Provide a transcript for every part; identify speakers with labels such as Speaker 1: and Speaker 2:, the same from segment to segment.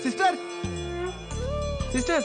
Speaker 1: Sister sister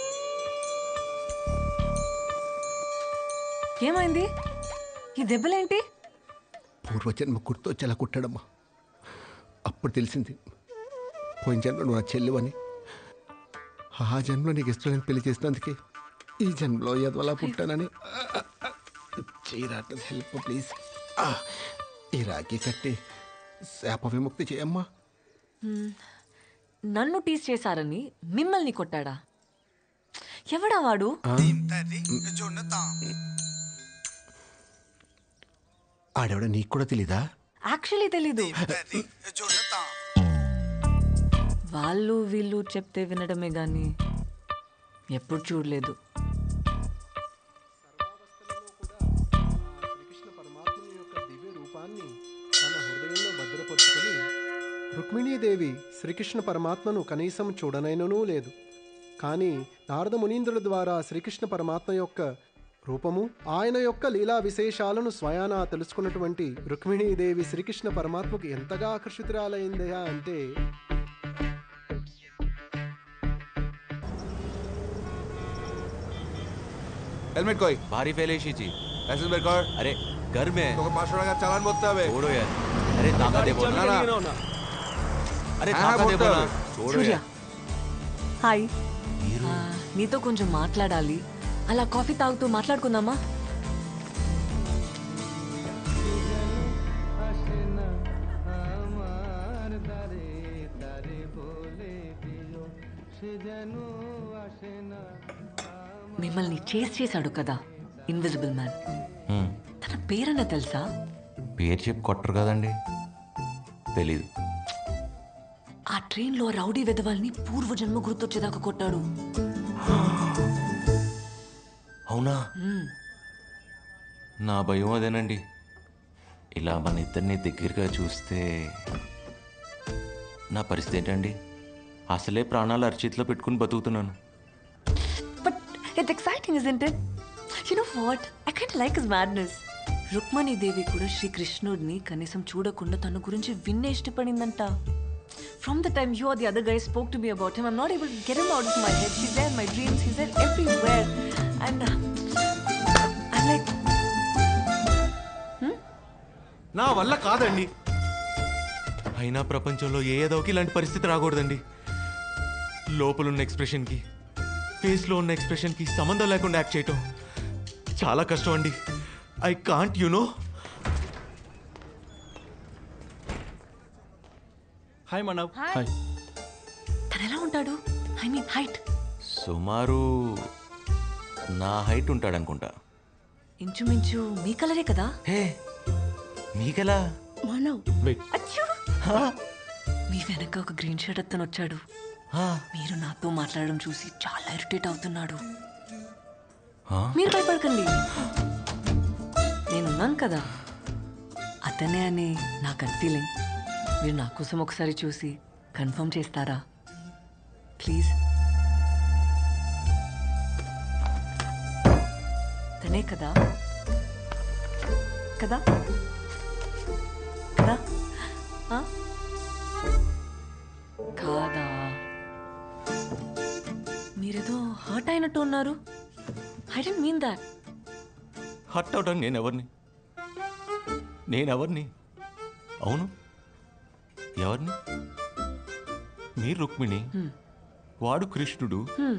Speaker 2: ఏమైంది ఈ దెబ్బలేంటి
Speaker 3: పూర్వజన్మ గుర్తొచ్చేలా కుట్టాడమ్మా అప్పుడు తెలిసింది పోయిన జన్మ నువ్వు నా చెల్లివని ఆ జన్మలో నీకు ఇష్టం పెళ్లి చేసినందుకే ఈ జన్మలో ఎదవలా పుట్టానని చేయరాట్లేదు హెల్ప్ ప్లీజ్ ఈ రాఖీ కట్టి శాప విముక్తి చేయమ్మా
Speaker 2: నన్ను టీస్ చేశారని మిమ్మల్ని కొట్టాడా ఎవడా వాడు
Speaker 3: ఆడెవడ నీకు కూడా తెలీదా
Speaker 2: యాక్చువల్లీ తెలీదు వాళ్ళు వీళ్ళు చెప్తే వినడమే గాని ఎప్పుడు చూడలేదు
Speaker 4: శ్రీకృష్ణ పరమాత్ముని యొక్క దివ్య రూపాన్ని తన హృదయంలో భద్రపరుచుకొని రుక్మిణీదేవి శ్రీకృష్ణ పరమాత్మను కనీసం చూడనైననూ లేదు కానీ నారద మునీంద్రుల ద్వారా శ్రీకృష్ణ పరమాత్మ యొక్క రూపము ఆయన యొక్క లీలా విశేషాలను స్వయానా తెలుసుకున్నటువంటి రుక్మిణీదేవి శ్రీకృష్ణ పరమాత్మకు ఎంతగా ఆకర్షితురాలైందయా అంటే
Speaker 1: हेलमेट कोई
Speaker 5: भारी फैलेशी थी
Speaker 1: लाइसेंस मेरे को
Speaker 5: अरे घर में है
Speaker 1: तो पाँच का चालान बोलता है
Speaker 5: छोड़ो यार अरे ताका दे बोल
Speaker 1: ना ना
Speaker 5: अरे
Speaker 1: हाँ,
Speaker 5: ताका दे
Speaker 1: बोलता
Speaker 5: बोल
Speaker 1: है।
Speaker 5: छोड़ो
Speaker 2: సూర్య
Speaker 5: यार
Speaker 2: హాయ్ ఆ, నీతో కొంచెం మాట్లాడాలి అలా కాఫీ తాగుతూ మాట్లాడుకుందామా మిమ్మల్ని చేసి చేశాడు కదా ఇన్విజిబుల్ మ్యాన్
Speaker 5: హ్మ్.
Speaker 2: తన పేరన్న తెలుసా
Speaker 5: పేరు చెప్పి కొట్టరు కదండి తెలీదు
Speaker 2: ఆ ట్రైన్లో రౌడీ వెధవాల్ని పూర్వజన్మ గుర్తొచ్చేదాకా కొట్టాడు
Speaker 5: అవునా
Speaker 2: మ్మ్.
Speaker 5: నా భయం అదేనండి ఇలా మన ఇద్దరిని దగ్గరగా చూస్తే నా పరిస్థితి ఏంటండి అసలే ప్రాణాలు అరచేతిలో పెట్టుకుని బతుకుతున్నాను
Speaker 2: But it's exciting, isn't it? You know what? I kind of like his madness. Rukmini దేవి కూడా శ్రీకృష్ణుడిని కనీసం చూడకుండా తన గురించి విన్నే ఇష్టపడిందంట from the time you are the other guy spoke to me about him I'm not able get him out of my head he's there my dreams he's there everywhere and I like
Speaker 5: నా వల్ల కాదండి అయినా ప్రపంచంలో ఏ ఏదోకి ఇలాంటి పరిస్థితి రాకూడదండి లోపల ఉన్న ఎక్స్ప్రెషన్కి ఫేస్లో ఉన్న ఎక్స్ప్రెషన్కి సంబంధం లేకుండా యాక్ట్ చేయటం చాలా కష్టం అండి I can't you know
Speaker 6: hi Manav
Speaker 2: hi తను ఎలా ఉంటాడు ఐ మీన్ హైట్
Speaker 5: సుమారు నా హైట్ ఉంటాడు అనుకుంటా
Speaker 2: ఇంచుమించు మీ కలరే కదా
Speaker 5: హే మీకెలా
Speaker 2: మానవ్
Speaker 5: వెయిట్
Speaker 2: అచ్చూ మీ వెనక ఒక గ్రీన్ షర్ట్ అతను వచ్చాడు మీరు నాతో మాట్లాడడం చూసి చాలా ఇరిటేట్ అవుతున్నాడు మీరు భయపడకండి నేనున్నాను కదా అతనే అని నా గట్ ఫీలింగ్ మీరు నా కోసం ఒకసారి చూసి కన్ఫర్మ్ చేస్తారా ప్లీజ్ తనే కదా కదా కదా ఆ? కాదా మీరేదో హర్ట్ అయినట్టు ఉన్నారు I didn't mean that
Speaker 5: hurt అవడానికి నేను ఎవరిని నేను ఎవరిని అవును ఎవరిని మీరు రుక్మిణి వాడు కృష్ణుడు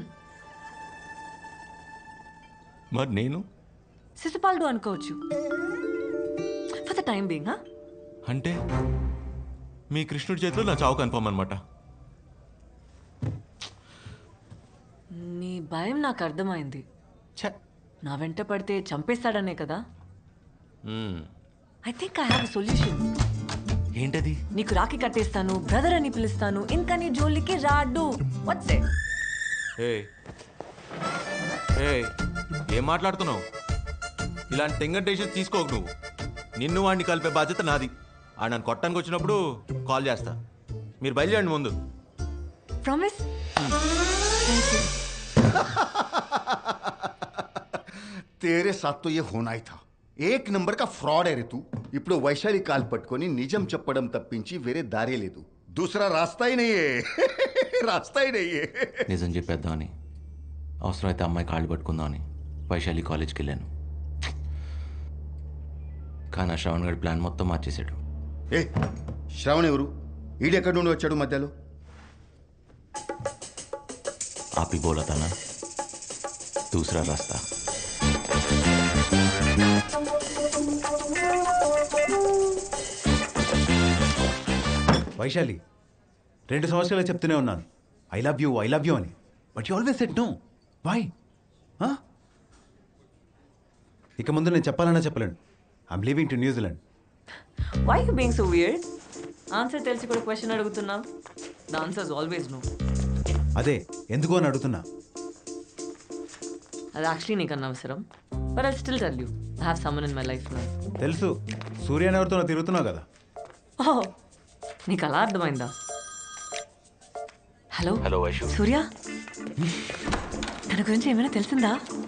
Speaker 5: మరి నేను
Speaker 2: శిశుపాలుడు అనుకోవచ్చు ఫర్ ద టైం బీయింగ్ హా
Speaker 5: అంటే మీ కృష్ణుడి చేతిలో నా చావు కన్ఫర్మ్ అనమాట
Speaker 2: నీ భయం నాకు అర్థమైంది నా వెంట పడితే చంపేస్తాడనే కదా I think I have solution
Speaker 5: ఏంటది
Speaker 2: నీకు రాఖీ కట్టేస్తాను బ్రదర్ అని పిలుస్తాను ఇంకా నీ జోలికి రాడు వచ్చే
Speaker 5: ఏ ఏ ఏం మాట్లాడుతున్నావు ఇలాంటి టెంగటేషన్ తీసుకోకు నువ్వు నిన్ను వాడిని కలిపే బాధ్యత నాది ఆ నన్ను కొట్టడానికి వచ్చినప్పుడు కాల్ చేస్తా మీరు బయలుదేరండి ముందు
Speaker 2: ప్రామిస్ థ్యాంక్ యూ
Speaker 7: तेरे साथ तो ये होना ही था ఏక్ నంబర్ కా ఫ్రాడ్ है रे तू ఇప్పుడు వైశాలి కాల్ పట్టుకొని నిజం చెప్పడం తప్పించి వేరే దారే లేదు దూసరా రాస్తా ही नहीं है रास्ता ही नहीं है
Speaker 5: నిజం చెప్పేద్దామని అవసరమైతే అమ్మాయి కాళ్ళు పట్టుకుందామని వైశాలి కాలేజ్కి వెళ్ళాను కానీ ఆ శ్రవణ్ గడి ప్లాన్ మొత్తం మార్చేశాడు
Speaker 7: ఏ శ్రవణ్ ఎవరు ఈడెక్కడి నుండి వచ్చాడు మధ్యలో
Speaker 5: ఆపి బోలా తన దూసరా రాస్తా
Speaker 6: వైశాలి రెండు సంవత్సరాలు చెప్తూనే ఉన్నాను I love you I love you అని but you always said no why ఇక ముందు నేను చెప్పాలన్నా చెప్పలేను I'm leaving to New Zealand
Speaker 2: why you being so weird answer తెలిసి కూడా క్వశ్చన్ అడుగుతున్నా ద ఆన్సర్స్ ఆల్వేస్ నో
Speaker 6: అదే ఎందుకు అని అడుగుతున్నా
Speaker 2: అది యాక్చువల్లీ నీకు అనవసరం but I still tell you I have someone in my life నా
Speaker 6: తెలుసు సూర్యని ఎవరితో తిరుగుతున్నావు కదా
Speaker 2: ఓ నీకు అలా అర్థమైందా హలో
Speaker 5: హలో వైషు
Speaker 2: సూర్య తన గురించి ఏమైనా తెలిసిందా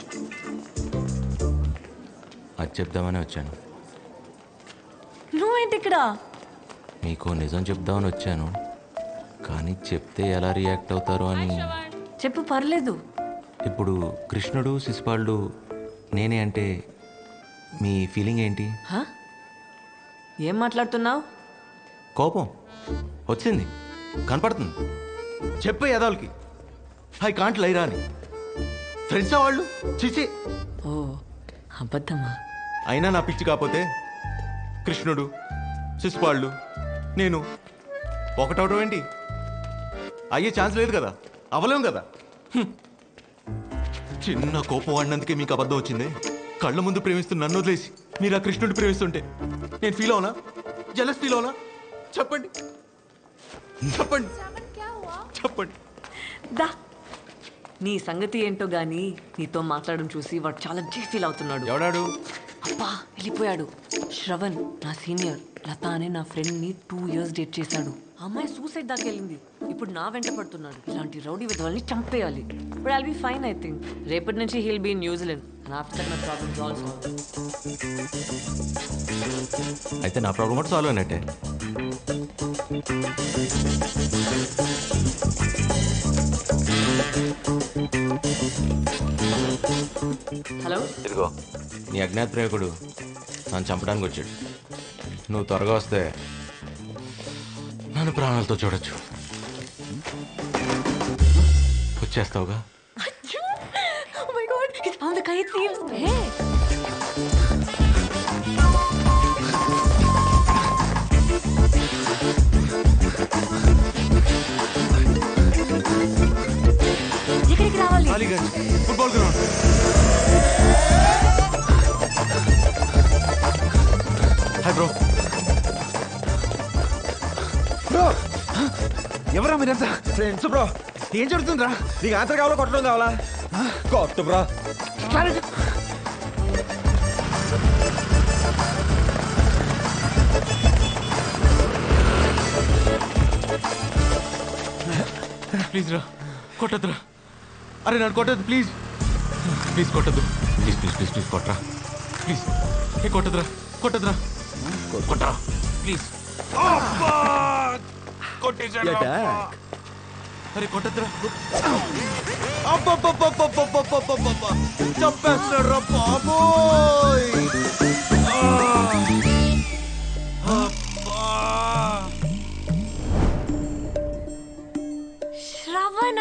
Speaker 5: అది చెప్దామని వచ్చాను
Speaker 2: నువ్వేంటి ఇక్కడ
Speaker 5: మీకు నిజం చెప్దామని వచ్చాను కానీ చెప్తే ఎలా రియాక్ట్ అవుతారు అని
Speaker 2: చెప్పు పర్లేదు
Speaker 5: ఇప్పుడు కృష్ణుడు శిశుపాలుడు నేనే అంటే మీ ఫీలింగ్ ఏంటి
Speaker 2: హా? ఏం మాట్లాడుతున్నావు
Speaker 5: కోపం వచ్చింది కనపడుతుంది చెప్పే యదాలకి ఐ కాంట్ లైరా అని ఫ్రెండ్సా వాళ్ళు చిచి
Speaker 2: ఓ అబద్ధమా
Speaker 5: అయినా నా పిచ్చి కాకపోతే కృష్ణుడు శిశుపాళ్ళు నేను ఒకటవడం ఏంటి అయ్యే ఛాన్స్ లేదు కదా అవలేం కదా హ్మ్. చిన్న కోపం వాడినందుకే మీకు అబద్ధం వచ్చింది కళ్ళ ముందు ప్రేమిస్తున్న నన్ను వదిలేసి మీరు ఆ కృష్ణుడు ప్రేమిస్తుంటే నేను ఫీల్ అవునా జలస్ ఫీల్ అవునా చెప్పండి చెప్పండి చెప్పండి
Speaker 2: దా నీ సంగతి ఏంటో గాని నీతో మాట్లాడడం చూసి వాడు చాలా జీ ఫీల్ అవుతున్నాడు
Speaker 5: ఎవడాడు
Speaker 2: అబ్బా వెళ్ళిపోయాడు శ్రవణ్ నా సీనియర్ లత అనే నా ఫ్రెండ్ ని టూ ఇయర్స్ డేట్ చేశాడు ఆ అమ్మాయి సూసైడ్ దాకా వెళ్ళింది ఇప్పుడు నా వెంట పడుతున్నాడు ఇలాంటి రౌడీ విధవల్ని చంపేయాలి ఇప్పుడు I'll be fine I think రేపటి నుంచి he'll be New Zealand and after my problems also
Speaker 5: అయితే నా ప్రాబ్లం కూడా సాల్వ్ అయినట్టే
Speaker 2: హలో
Speaker 5: ఇదిగో నీ అజ్ఞాత ప్రేమికుడు నన్ను చంపడానికి వచ్చాడు నువ్వు త్వరగా వస్తే నన్ను ప్రాణాలతో చూడొచ్చు వచ్చేస్తావుగా
Speaker 2: Oh my god, he's found the kite thieves. Hey. ఎక్కడికి రావాలి
Speaker 5: Aliganj football ground hi bro
Speaker 8: bro ఎవరా మీరంతా ఫ్రెండ్స్ బ్రో ఏం జరుగుతుందిరా నీకు ఆన్సర్ కావాలా కొట్టడం కావాలా కొట్టు బ్రో
Speaker 5: ప్లీజ్ రా కొట్టద్దురా అరే నన్ను కొట్టద్దు ప్లీజ్ ప్లీజ్ కొట్టద్దు ప్లీజ్ ప్లీజ్ ప్లీజ్ ప్లీజ్ కొట్టరా ప్లీజ్ ఏ కొట్టదురా కొట్టదురా కొట్టరా ప్లీజ్ కొట్టేసాడు అరే కొట్టద్దురా
Speaker 8: చంపేస్తాడు రా బాబోయ్
Speaker 2: శ్రవణ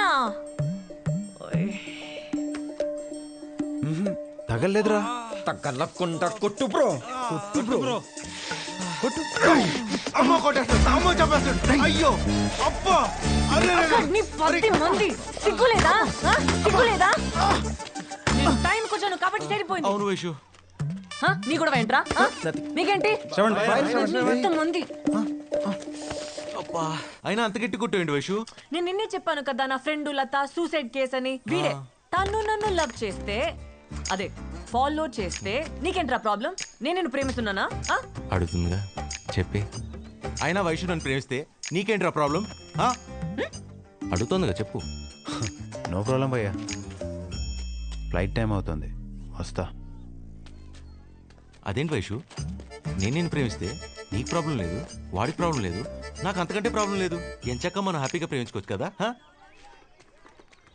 Speaker 6: తగలేదురా
Speaker 8: తగ్గలకుండా కొట్టు బ్రో కొట్టు బ్రో
Speaker 5: అమ్మ కొట్టేస్తాడు అమ్మ చంపేస్తాడు అయ్యో అబ్బా అరే
Speaker 2: నీ పది మంది సిగ్గులేదా ఆ? సిగ్గులేదా నేను టైం కొంచెం కాబట్టి సరిపోయింది
Speaker 5: అవును వైషు
Speaker 2: ఆ? నీ కూడా వెంట్రా ఆ? మీకేంటి మంది
Speaker 5: అబ్బా అయినా అంత గట్టి కొట్టేయండి వైషు
Speaker 2: నేను నిన్నే చెప్పాను కదా నా ఫ్రెండ్ లత సూసైడ్ కేస్ అని వీడే తను నన్ను లవ్ చేస్తే అదే ఫాలో చేస్తే నీకేంట్రా ప్రాబ్లం నేను నిన్ను ప్రేమిస్తున్నానా ఆ?
Speaker 5: అడుగుతుందిగా చెప్పి అయినా వైషు నన్ను ప్రేమిస్తే నీకేంట్రా ప్రాబ్లం ఆ? అడుగుతుందిగా చెప్పు
Speaker 6: నో ప్రాబ్లం భయ్యా ఫ్లైట్ టైం అవుతుంది వస్తా
Speaker 5: అదేంటి వైషు నేను నేను ప్రేమిస్తే నీకు ప్రాబ్లం లేదు వాడికి ప్రాబ్లం లేదు నాకు అంతకంటే ప్రాబ్లం లేదు ఎంచక్క మనం హ్యాపీగా ప్రేమించుకోవచ్చు కదా హా?